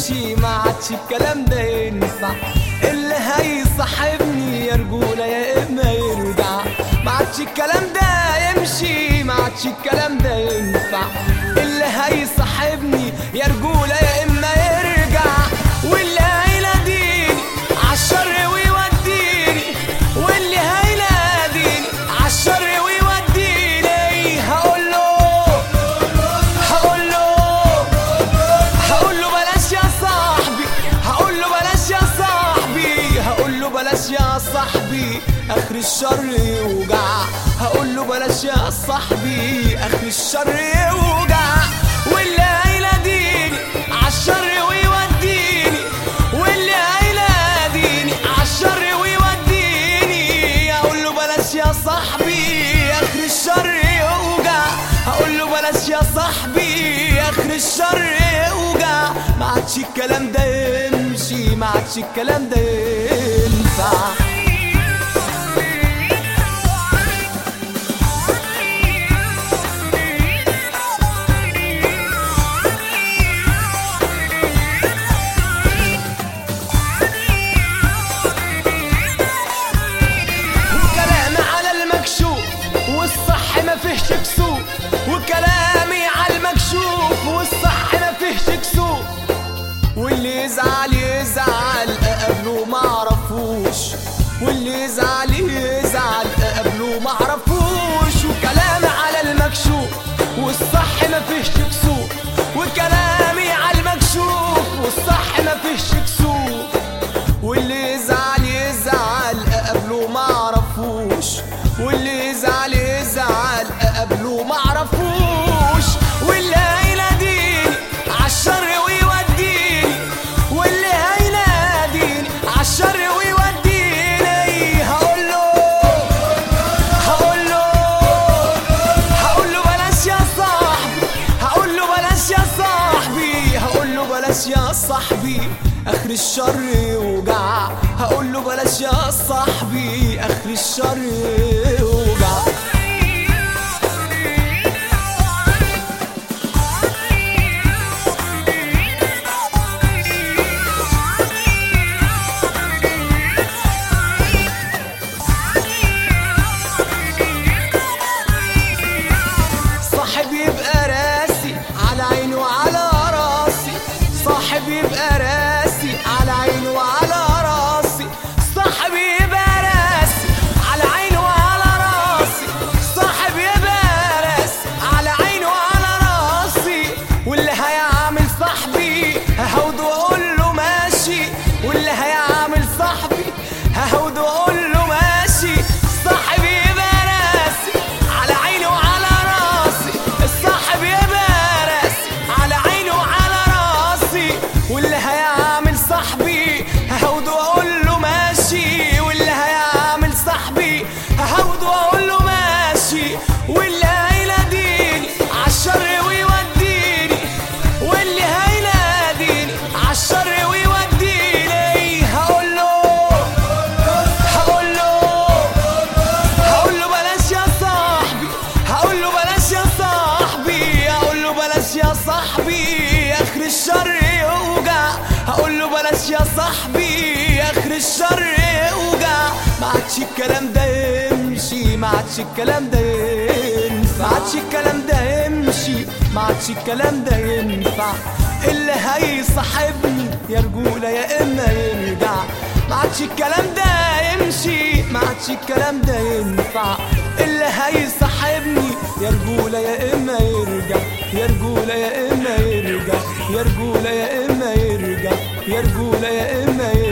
يمشي ما عادش الكلام ده ينفع اللي هيصاحبني يا رجولة يا إما يرجع ما عادش الكلام ده يمشي ما عادش الكلام ده ينفع اللي هيصاحبني يا رجولة يا إما يرجع واللي هيناديني عالشر ويوديني واللي هيناديني عالشر ويوديني هقول له هقول له هقول له بلاش يا صاحبي هقول له بلاش يا صاحبي هقول له بلاش يا صاحبي اخر الشر يوجع هقول له بلاش يا صاحبي اخر الشر يوجع واللي هيناديني عالشر ويوديني واللي هيناديني عالشر ويوديني هقول له بلاش يا صاحبي اخر الشر يوجع هقول له بلاش يا صاحبي اخر الشر يوجع ما عادش الكلام ده يمشي ما عادش الكلام ده ينفع وكلامي على المكشوف والصح ما فيهش كسوف وكلامي على المكشوف والصح ما فيهش كسوف واللي يزعل يزعل اقابله ما اعرفوش واللي يزعل يزعل اقابله ما اعرفوش وكلامي على المكشوف والصح ما فيهش كسوف وكلامي على المكشوف والصح ما فيهش كسوف واللي يزعل يزعل اقابله ما اعرفوش واللي يزعل يزعل اقابله ما اعرفوش واللي هيناديني عالشر ويوديني واللي هيناديني عالشر ويوديني هقول له هقول له هقول له بلاش يا صاحبي هقول له بلاش يا صاحبي هقول له بلاش يا صاحبي اخر الشر يوجع هقول له بلاش يا صاحبي اخر الشر يوجع صاحب يبقى راسي على عيني وعلى راسي صاحب يبقى راسي على عيني وعلى راسي صاحب يبقى راسي على عيني وعلى راسي صاحب يبقى راسي على عيني وعلى راسي واللي هيعمل صاحبي ههود واقول له ماشي واللي هيعمل صاحبي ههود واقول له ماشي صاحبي يبقى راسي على عيني وعلى راسي الصاحب يبقى راسي على عيني وعلى راسي واللي هيعمل صاحبي ههود واقول له ماشي واللي هيعمل صاحبي ههود واقول له ماشي واللي هيناديني عالشر ويوديني واللي هيناديني عالشر ويوديني هقول له هقول له هقول له بلاش يا صاحبي هقول له بلاش يا صاحبي هقول له بلاش يا صاحبي اخر الشر يوجع هقول له بلاش يا صاحبي اخر الشر يوجع ما عادش الكلام ده يمشي ما عادش الكلام ده ينفع ما عادش الكلام ده يمشي ما عادش الكلام ده ينفع اللي هيصاحبني يا رجولة يا اما يرجع ما عادش الكلام ده يمشي ما عادش الكلام ده ينفع اللي هيصاحبني يا رجولة يا اما يرجع يا رجولة يا اما يرجع يا رجولة يا اما يرجع يا رجولة يا اما يرجع